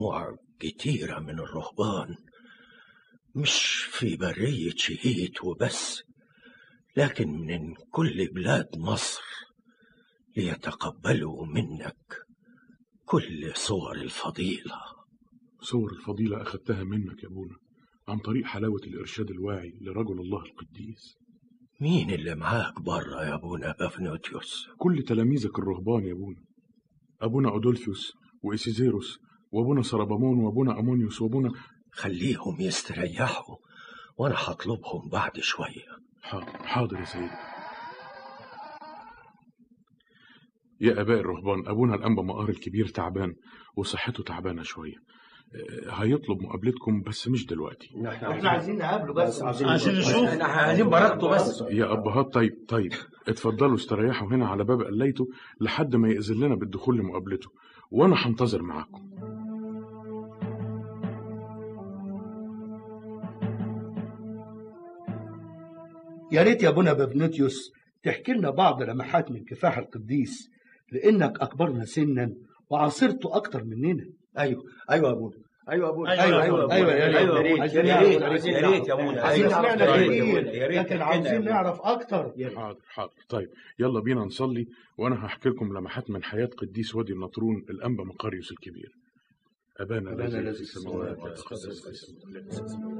مجموعة كتيرة من الرهبان مش في برية شهيت وبس لكن من كل بلاد مصر ليتقبلوا منك كل صور الفضيلة صور الفضيلة أخذتها منك يا أبونا عن طريق حلاوة الإرشاد الواعي لرجل الله القديس مين اللي معاك بره يا أبونا بافنوتيوس كل تلاميذك الرهبان يا أبونا أبونا أودولفيوس وإيسيزيروس وأبونا سربامون وأبونا أمونيوس وأبونا خليهم يستريحوا وأنا هطلبهم بعد شوية حاضر حاضر يا سيدي يا آباء الرهبان أبونا الأنبا مقار الكبير تعبان وصحته تعبانة شوية آه، هيطلب مقابلتكم بس مش دلوقتي احنا عايزين نقابله بس عشان نشوف احنا عايزين بركته بس يا أبهات طيب طيب اتفضلوا استريحوا هنا على باب قليته لحد ما يأذن لنا بالدخول لمقابلته وأنا هنتظر معاكم يا ريت يا ابونا بابنوتيوس تحكي لنا بعض لمحات من كفاح القديس لانك اكبرنا سنا وعاصرته اكتر مننا ايوه ايوه يا ابونا ايوه يا ابونا أيوة، أيوة، أيوة، يا ريت، ايوه يا ريت، عايزين يا نعرف، ريت، عايزين يا ريت يا نعرف. أبونا. عايزين عايزين نعرف سمعنا طيب يا كتير أبونا. يا ريت لكن تحكي عاوزين لنا. نعرف اكتر حاضر حاضر طيب يلا بينا نصلي وأنا هحكي لكم لمحات من حياة قديس وادي النطرون الأنبا مقاريوس الكبير أبانا أبانا الذي الذي في في السماوات السماوات يتقدس اسمك